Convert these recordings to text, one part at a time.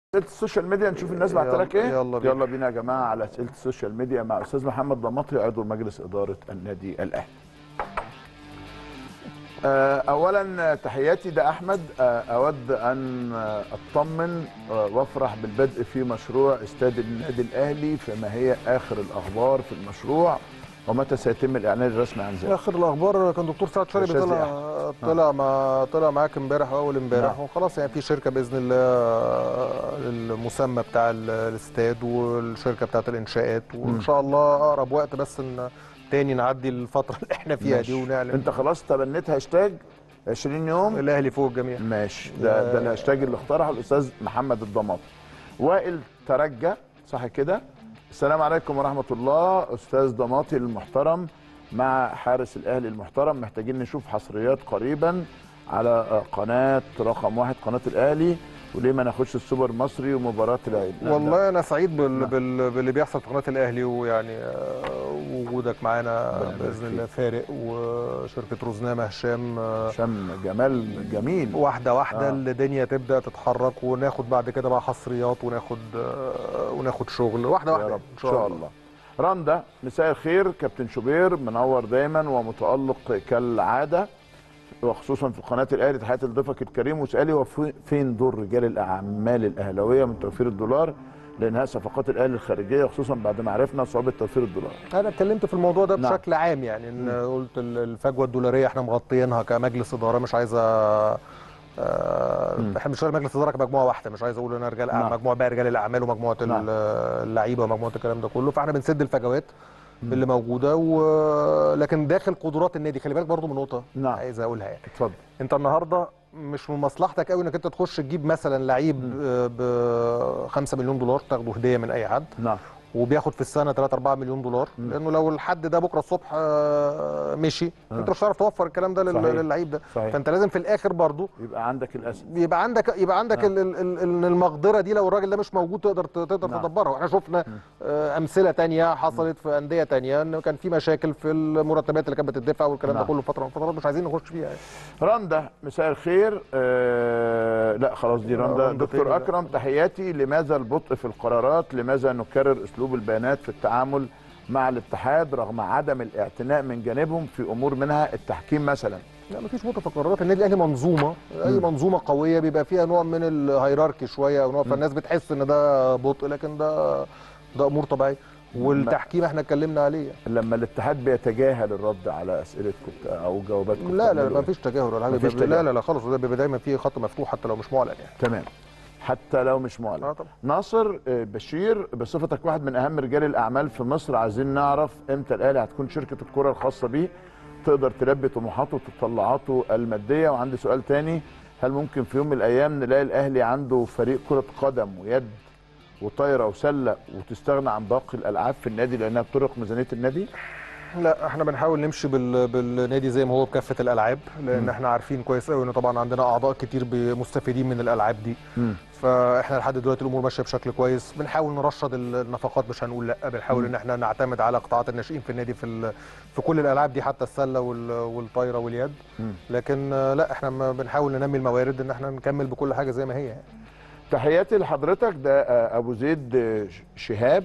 اسئله السوشيال ميديا نشوف الناس بعت لك ايه يلا بينا. يلا بينا يا جماعه على اسئله السوشيال ميديا مع استاذ محمد ضماطي عضو مجلس اداره النادي الاهلي آه، اولا تحياتي ده احمد آه، اود ان آه، اطمن آه، وافرح بالبدء في مشروع استاد النادي الاهلي فما هي اخر الاخبار في المشروع ومتى سيتم الاعلان الرسمي عن ذلك اخر الاخبار كان دكتور سعد شربي الشاذلي طلع طلع مع طلع معاك امبارح او اول امبارح نعم. وخلاص يعني في شركه باذن الله المسمى بتاع ال- الاستاد والشركه بتاعت الانشاءات وان شاء الله اقرب وقت بس ان تاني نعدي الفتره اللي احنا فيها ماشي. دي ونعلن انت خلاص تبنيت هاشتاج 20 يوم الاهلي فوق الجميع ماشي ده ده الهاشتاج اللي اخترعه الاستاذ محمد الضماطي وائل ترجى صح كده السلام عليكم ورحمه الله استاذ ضماطي المحترم مع حارس الاهلي المحترم محتاجين نشوف حصريات قريبا على آه، قناه رقم واحد قناه الاهلي وليه ما ناخدش السوبر المصري ومباراه العيد والله انا سعيد بال... نعم. بال... باللي بيحصل في قناه الاهلي ويعني آه، وجودك معانا ربنا يبارك باذن الله فارق وشركه روزنامه هشام آه، هشام جمال جميل واحده واحده آه. آه. الدنيا تبدا تتحرك وناخد بعد كده بقى حصريات وناخد آه، وناخد شغل واحده يا واحده رب ان شاء الله رندا مساء الخير كابتن شوبير منور دايما ومتالق كالعاده وخصوصا في قناه الاهلي تحياتي لضيفك الكريم وسؤالي هو في- فين دور رجال الاعمال الاهلاويه من توفير الدولار لانهاء صفقات الاهلي الخارجيه خصوصا بعد ما عرفنا صعوبه توفير الدولار انا اتكلمت في الموضوع ده نعم. بشكل عام يعني ان قلت ال- الفجوه الدولاريه احنا مغطيينها كمجلس اداره مش عايزه آه، احنا مش مجلس اداره كمجموعه واحده مش عايز اقول انا رجال نعم. أعمال مجموعه بقى رجال الاعمال ومجموعه ال- نعم. اللعيبه ومجموعه الكلام ده كله فاحنا بنسد الفجوات اللي موجوده و... لكن داخل قدرات النادي خلي بالك برضو من نقطه نعم. عايز اقولها يعني اتفضل انت النهارده مش من مصلحتك قوي انك انت تخش تجيب مثلا لعيب ب 5 مليون دولار تاخده هديه من اي حد نعم وبياخد في السنه 3 4 مليون دولار لانه لو الحد ده بكره الصبح آه، مشي انت مش هتعرف توفر الكلام ده لل- صحيح. للعيب ده صحيح. فانت لازم في الاخر برضو يبقى عندك الاسد يبقى عندك يبقى عندك ال- ال- ال- ال- المقدره دي لو الراجل ده مش موجود تقدر تقدر نعم. تدبرها واحنا شفنا آه، امثله تانية حصلت في انديه تانية ان كان في مشاكل في المرتبات اللي كانت بتدفع والكلام ده نعم. كله فتره من فترات مش عايزين نخش فيها يعني. رندا مساء الخير آه لا خلاص دي رندا رندا دكتور تاني، لا. اكرم تحياتي لماذا البطء في القرارات لماذا نكرر اسلوب البيانات في التعامل مع الاتحاد رغم عدم الاعتناء من جانبهم في امور منها التحكيم مثلا لا مفيش بطء في قرارات النادي الاهلي منظومه اي منظومه قويه بيبقى فيها نوع من الهيراركي شويه او نوع فالناس بتحس ان ده بطء لكن ده ده امور طبيعيه والتحكيم احنا اتكلمنا عليه يعني. لما الاتحاد بيتجاهل الرد على اسئلتكم او جواباتكم لا لا بتعملوا ما إيه؟ فيش تجاهل ولا حاجه مفيش بيبقى- لا تجاهل. لا لا خالص ده بيبقى دايما في خط مفتوح حتى لو مش معلن يعني تمام حتى لو مش معلن اه طبعا ناصر آه، بشير بصفتك واحد من اهم رجال الاعمال في مصر عايزين نعرف امتى الاهلي هتكون شركه الكره الخاصه بيه تقدر تلبي طموحاته وتطلعاته الماديه وعندي سؤال تاني هل ممكن في يوم من الايام نلاقي الاهلي عنده فريق كره قدم ويد وطايره وسله وتستغنى عن باقي الالعاب في النادي لانها بترق ميزانيه النادي؟ لا احنا بنحاول نمشي بال... بالنادي زي ما هو بكافه الالعاب لان احنا عارفين كويس قوي ان طبعا عندنا اعضاء كتير ب- مستفيدين من الالعاب دي مم. فاحنا لحد دلوقتي الامور ماشيه بشكل كويس بنحاول نرشد النفقات مش هنقول لا بنحاول ان احنا نعتمد على قطاعات الناشئين في النادي في ال... في كل الالعاب دي حتى السله وال... والطايره واليد مم. لكن آه، لا احنا ما بنحاول ننمي الموارد ان احنا نكمل بكل حاجه زي ما هي يعني. تحياتي لحضرتك ده آه، ابو زيد آه، ش- شهاب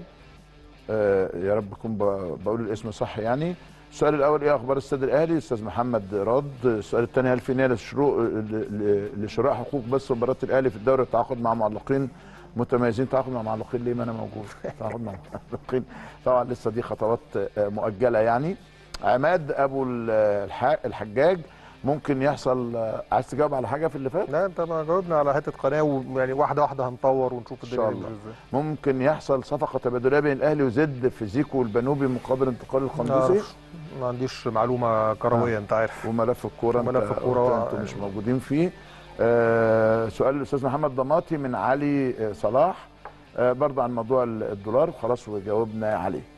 آه، يا رب اكون ب- بقول الاسم صح يعني السؤال الاول ايه اخبار السيد الاهلي استاذ محمد رد السؤال الثاني هل في نيه لشروع ل- ل- لشراء حقوق بث مباراه الاهلي في الدوري التعاقد مع معلقين متميزين تعاقد مع معلقين ليه ما انا موجود تعاقد مع معلقين طبعا لسه دي خطوات آه، مؤجله يعني عماد ابو ال- الح- الحجاج ممكن يحصل آه، عايز تجاوب على حاجه في اللي فات لا انت ما جاوبنا على حته قناه ويعني واحده واحده هنطور ونشوف إن الدنيا شاء هتمشي الله. ازاي ممكن يحصل صفقه تبادليه بين الاهلي وزد في زيكو والبنوبي مقابل انتقال القندوسي نعرفش. ما عنديش معلومه كرويه انت عارف وملف الكوره انت- وملف الكورة، انتوا مش يعني. موجودين فيه آه سؤال الاستاذ محمد ضماطي من علي آه، صلاح آه برضه عن موضوع الدولار خلاص وجاوبنا عليه